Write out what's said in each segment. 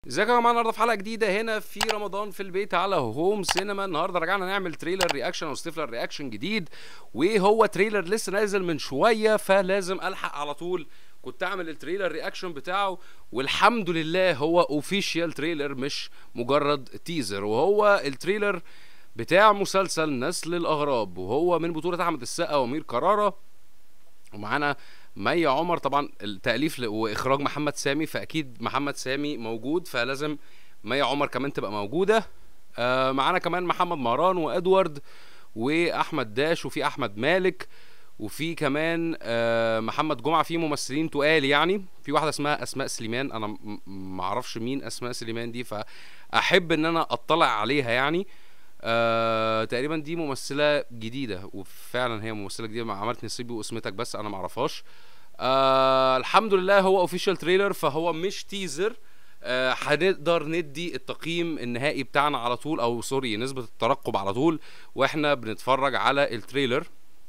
ازيكم يا جماعه النهارده في حلقه جديده هنا في رمضان في البيت على هوم سينما النهارده رجعنا نعمل تريلر رياكشن او ستيفلر رياكشن جديد وهو تريلر لسه نازل من شويه فلازم الحق على طول كنت اعمل التريلر رياكشن بتاعه والحمد لله هو اوفيشال تريلر مش مجرد تيزر وهو التريلر بتاع مسلسل نسل الاغراب وهو من بطوله احمد السقا وامير كرارة ومعانا مي عمر طبعا التاليف ل- واخراج محمد سامي فاكيد محمد سامي موجود فلازم مي عمر كمان تبقى موجوده آه معانا كمان محمد مهران وادوارد واحمد داش وفي احمد مالك وفي كمان آه محمد جمعه في ممثلين تقال يعني في واحده اسمها اسماء سليمان انا م- م- معرفش مين اسماء سليمان دي فاحب ان انا اطلع عليها يعني آه تقريبا دي ممثله جديده وفعلا هي ممثله جديده مع عملت نصيبي واسمتك بس انا معرفهاش آه الحمد لله هو اوفيشال تريلر فهو مش تيزر آه هنقدر ندي التقييم النهائي بتاعنا على طول او سوري نسبه الترقب على طول واحنا بنتفرج على التريلر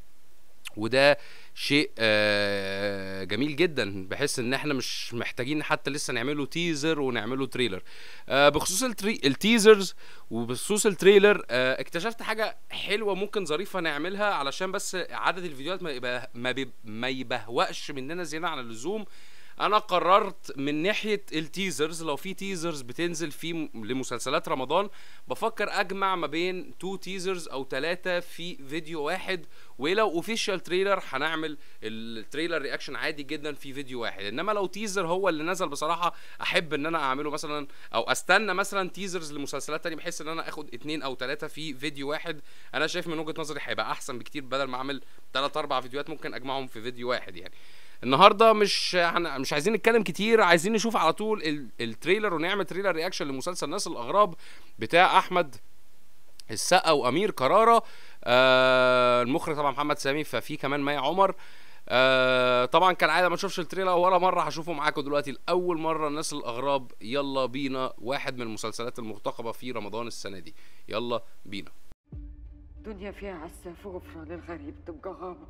وده شيء آه، جميل جدا بحيث ان احنا مش محتاجين حتى لسه نعمله تيزر ونعمله تريلر آه، بخصوص التري... التيزرز وبخصوص التريلر آه، اكتشفت حاجه حلوه ممكن ظريفه نعملها علشان بس عدد الفيديوهات ما يبقى ما, بي... ما يبهوأش مننا زياده عن اللزوم انا قررت من ناحيه التيزرز لو في تيزرز بتنزل في م- لمسلسلات رمضان بفكر اجمع ما بين تو تيزرز او ثلاثه في فيديو واحد ولو اوفيشال تريلر هنعمل التريلر رياكشن عادي جدا في فيديو واحد انما لو تيزر هو اللي نزل بصراحه احب ان انا اعمله مثلا او استنى مثلا تيزرز لمسلسلات تانية بحيث ان انا اخد اتنين او ثلاثه في فيديو واحد انا شايف من وجهه نظري هيبقى احسن بكتير بدل ما اعمل ثلاث اربع فيديوهات ممكن اجمعهم في فيديو واحد يعني النهارده مش هن... مش عايزين نتكلم كتير عايزين نشوف على طول ال... التريلر ونعمل تريلر رياكشن لمسلسل ناس الاغراب بتاع احمد السقا وامير كرارة آه المخرج طبعا محمد سامي ففي كمان مي عمر آه طبعا كالعاده ما اشوفش التريلر ولا مره هشوفه معاكم دلوقتي لاول مره الناس الاغراب يلا بينا واحد من المسلسلات المرتقبه في رمضان السنه دي يلا بينا دنيا فيها عساف وغفران للغريب تبقى غابة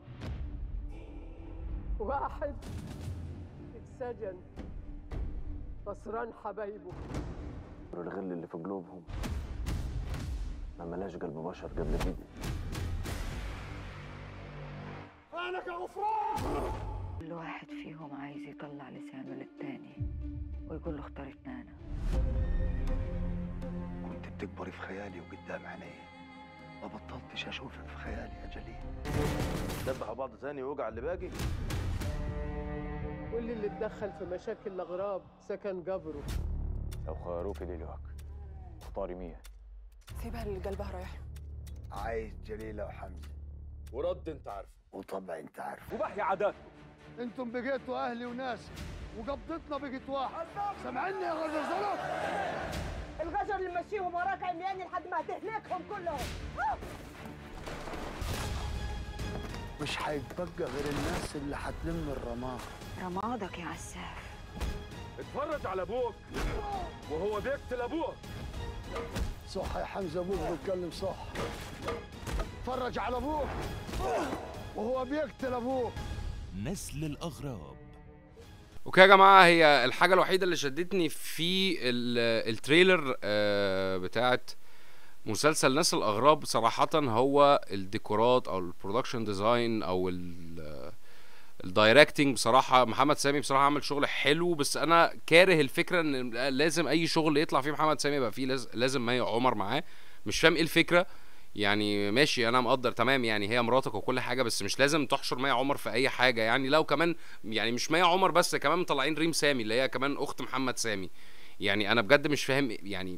واحد اتسجن خسران حبايبه الغل اللي في قلوبهم ما ملاش قلب بشر قبل كده كل واحد فيهم عايز يطلع لسانه للتاني ويقول له اختارتنا أنا كنت بتكبري في خيالي وقدام عيني ما بطلتش اشوفك في خيالي يا جليل دبحوا بعض تاني ويوجع اللي باقي كل اللي اتدخل في مشاكل الاغراب سكن جبره لو خيروك ليلوك اختاري مين سيبها اللي قلبها رايح له. عايز جليلة وحمزة ورد انت عارفه وطبع انت عارف وبحي عاداته انتم بقيتوا اهلي وناسي وقبضتنا بقت واحد سامعني يا غزالة الغجر اللي ماشيهم وراك عمياني لحد ما هتهلكهم كلهم مش هيتبقى غير الناس اللي هتلم الرماد رمادك يا عساف اتفرج على ابوك وهو بيقتل ابوك صح يا حمزه ابوك بيتكلم صح اتفرج على ابوك وهو بيقتل ابوك نسل الأغراب اوكي يا جماعه هي الحاجه الوحيده اللي شدتني في ال- التريلر آه، بتاعت مسلسل ناس الاغراب صراحه هو الديكورات او البرودكشن ديزاين او ال- الدايركتنج بصراحه محمد سامي بصراحه عمل شغل حلو بس انا كاره الفكره ان لازم اي شغل يطلع فيه محمد سامي يبقى فيه لاز- لازم مي عمر معاه مش فاهم ايه الفكره يعني ماشي انا مقدر تمام يعني هي مراتك وكل حاجه بس مش لازم تحشر مي عمر في اي حاجه يعني لو كمان يعني مش مي عمر بس كمان مطلعين ريم سامي اللي هي كمان اخت محمد سامي يعني انا بجد مش فاهم يعني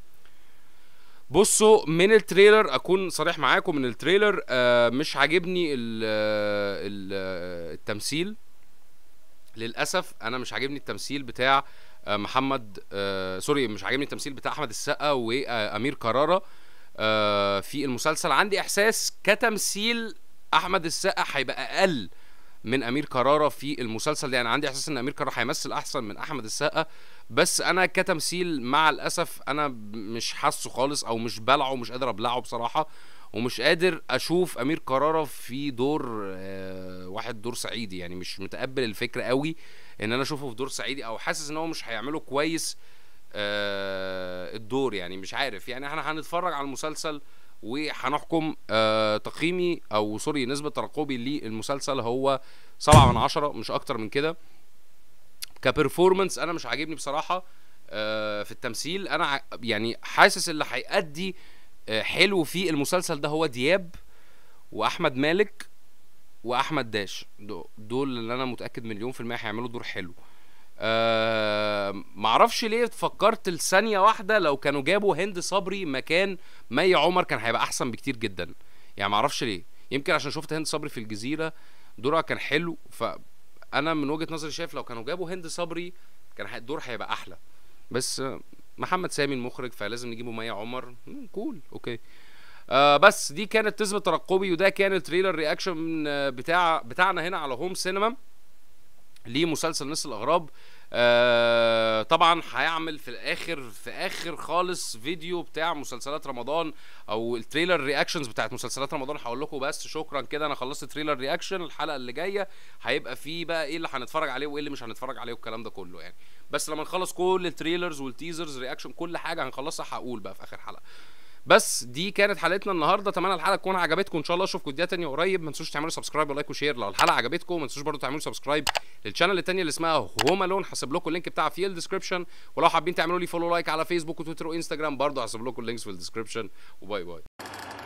بصوا من التريلر اكون صريح معاكم من التريلر آه مش عاجبني ال ال التمثيل للاسف انا مش عاجبني التمثيل بتاع آه محمد آه سوري مش عاجبني التمثيل بتاع احمد السقا وامير كرارة آه في المسلسل عندي احساس كتمثيل احمد السقا هيبقى اقل من امير كرارة في المسلسل ده يعني عندي احساس ان امير كرارة هيمثل احسن من احمد السقا بس انا كتمثيل مع الاسف انا ب- مش حاسه خالص او مش بلعه مش قادر ابلعه بصراحه ومش قادر اشوف امير كرارة في دور آه، واحد دور صعيدي يعني مش متقبل الفكره قوي ان انا اشوفه في دور صعيدي او حاسس ان هو مش هيعمله كويس آه الدور يعني مش عارف يعني احنا هنتفرج على المسلسل وهنحكم آه تقييمي او سوري نسبة ترقبي للمسلسل هو سبعة من عشرة مش اكتر من كده كبرفورمانس انا مش عاجبني بصراحة آه في التمثيل انا ع- يعني حاسس اللي هيأدي آه حلو في المسلسل ده هو دياب واحمد مالك واحمد داش دو- دول اللي انا متاكد مليون في الميه هيعملوا دور حلو أه معرفش ليه فكرت الثانية واحدة لو كانوا جابوا هند صبري مكان مي عمر كان هيبقى أحسن بكتير جدا يعني معرفش ليه يمكن عشان شفت هند صبري في الجزيرة دورها كان حلو فأنا من وجهة نظري شايف لو كانوا جابوا هند صبري كان هي- الدور هيبقى أحلى بس آه، محمد سامي المخرج فلازم نجيبه مي عمر مم، كول اوكي آه بس دي كانت نسبة ترقبي وده كان التريلر رياكشن آه، بتاع بتاعنا هنا على هوم سينما لمسلسل نسل الاغراب آه طبعا هيعمل في الاخر في اخر خالص فيديو بتاع مسلسلات رمضان او التريلر رياكشنز بتاعت مسلسلات رمضان هقول لكم بس شكرا كده انا خلصت تريلر رياكشن الحلقه اللي جايه هيبقى فيه بقى ايه اللي هنتفرج عليه وايه اللي مش هنتفرج عليه والكلام ده كله يعني بس لما نخلص كل التريلرز والتيزرز رياكشن كل حاجه هنخلصها هقول بقى في اخر حلقه بس دي كانت حلقتنا النهارده اتمنى الحلقه تكون عجبتكم ان شاء الله اشوفكم فيديوهات تانية قريب ما تنسوش تعملوا سبسكرايب ولايك وشير لو الحلقه عجبتكم ما تنسوش برضو تعملوا سبسكرايب للشانل التانية اللي اسمها هوم الون هسيب لكم اللينك بتاعها في الديسكربشن ولو حابين تعملوا لي فولو لايك على فيسبوك وتويتر وانستجرام برضو هسيب لكم اللينكس في الديسكربشن وباي باي